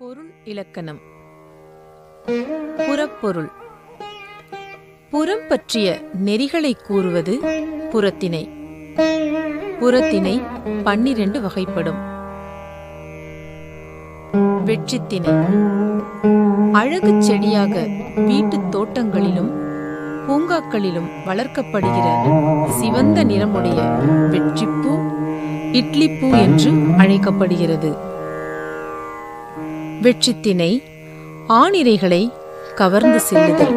பொருள் இலக்கணம் புறப்பொருள் புறம் பற்றிய நெறிகளை கூறுவது புறத்திணை புறத்திணை பன்னிரண்டு வகைப்படும் வெற்றித்திணை அழகுச் செடியாக வீட்டுத் தோட்டங்களிலும் பூங்காக்களிலும் வளர்க்கப்படுகிற சிவந்த நிறமுடைய வெற்றிப்பூ இட்லிப்பூ என்று அழைக்கப்படுகிறது வெற்றித்திணை ஆணிரைகளை கவர்ந்து செல்லுதல்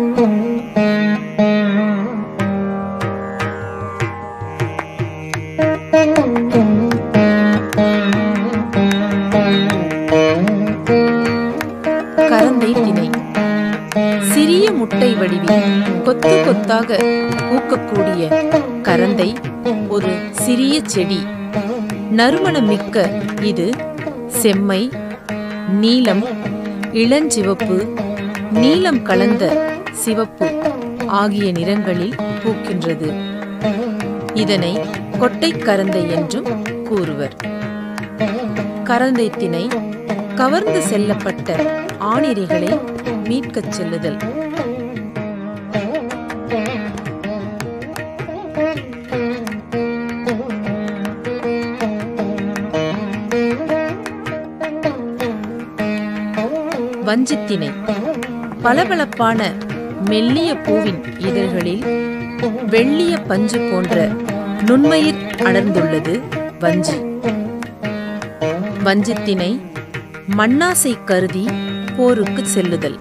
கரந்தை திணை சிறிய முட்டை வடிவில் கொத்து கொத்தாக பூக்கக்கூடிய கரந்தை ஒரு சிறிய செடி நறுமணமிக்க இது செம்மை நீலம் இளஞ்சிவப்பு நீலம் கலந்த சிவப்பு ஆகிய நிறங்களில் பூக்கின்றது இதனை கொட்டைக் கரந்தை என்றும் கூறுவர் கரந்தை திணை கவர்ந்து செல்லப்பட்ட ஆணிரைகளை மீட்கச் செல்லுதல் வஞ்சித்திணை பளபளப்பான மெல்லிய பூவின் இதழ்களில் வெள்ளிய பஞ்சு போன்ற நுண்மயிர் அடர்ந்துள்ளது வஞ்சி வஞ்சித்திணை மண்ணாசை கருதி போருக்கு செல்லுதல்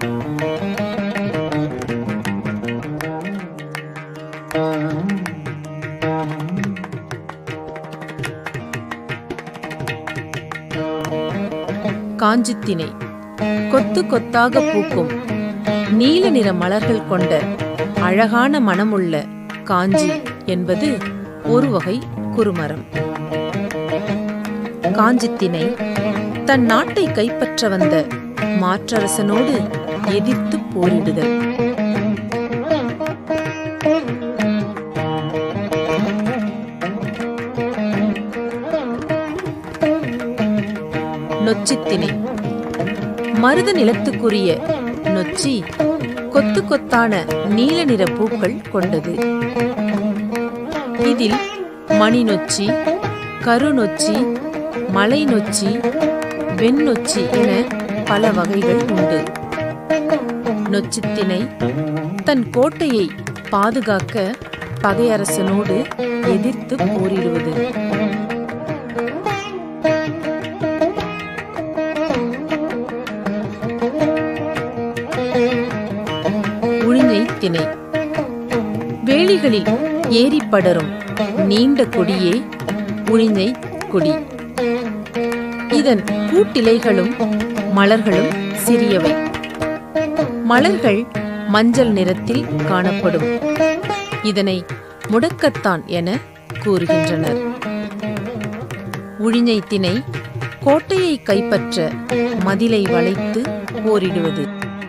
காஞ்சித்திணை கொத்து கொத்தாக பூக்கும் நீல நிற மலர்கள் கொண்ட அழகான மனமுள்ள காஞ்சி என்பது ஒரு வகை குறுமரம் காஞ்சித்திணை தன் நாட்டை கைப்பற்ற வந்த மாற்றரசனோடு எதிர்த்து போரிடுதல் நொச்சித்திணை மருத நிலத்துக்குரிய நொச்சி கொத்து கொத்தான நீல நிற பூக்கள் கொண்டது இதில் மணி நொச்சி கருநொச்சி மலை நொச்சி வெண்ணொச்சி என பல வகைகள் உண்டு நொச்சித்திணை தன் கோட்டையை பாதுகாக்க பகையரசனோடு எதிர்த்து போரிடுவது உழிஞை திணை வேலிகளில் ஏறி படரும் நீண்ட கொடியே உழிஞை கொடி இதன் கூட்டிலைகளும் மலர்களும் சிறியவை மலர்கள் மஞ்சள் நிறத்தில் காணப்படும் இதனை முடக்கத்தான் என கூறுகின்றனர் உழிஞை திணை கோட்டையை கைப்பற்ற மதிலை வளைத்து போரிடுவது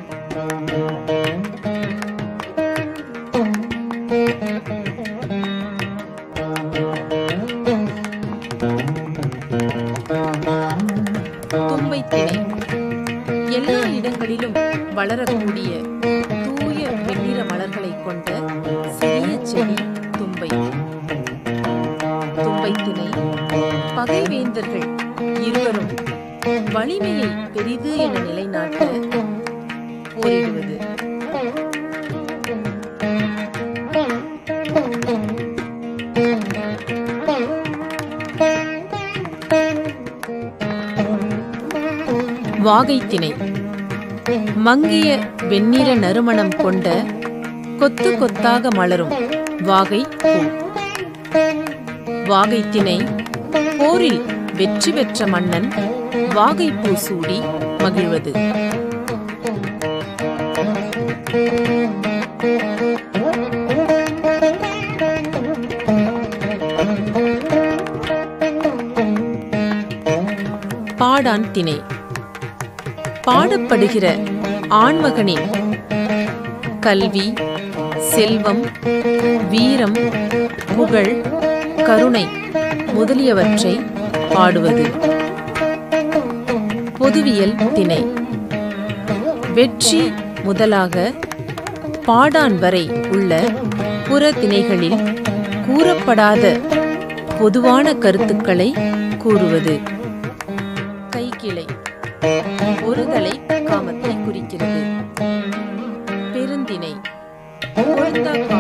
தும்பை திணை எல்லா இடங்களிலும் வளரக்கூடிய தூய வெண்ணிற மலர்களை கொண்ட சிறிய செடி தும்பை தும்பை திணை பகைவேந்தர்கள் இருவரும் வலிமையை பெரிது என நிலைநாட்ட போரிடுவது வாகைத்திணை மங்கிய வெண்ணிற நறுமணம் கொண்ட கொத்து கொத்தாக மலரும் வாகை பூ வாகைத்திணை போரில் வெற்றி பெற்ற மன்னன் வாகைப்பூ சூடி மகிழ்வது பாடான் திணை பாடப்படுகிற ஆண்மகனின் கல்வி செல்வம் வீரம் புகழ் கருணை முதலியவற்றை பாடுவது பொதுவியல் திணை வெற்றி முதலாக பாடான் வரை உள்ள புறத்திணைகளில் கூறப்படாத பொதுவான கருத்துக்களை கூறுவது கைக்கிளை ஒருதலை காமத்தை குறிக்கிறது பெருந்திணை பொருந்தா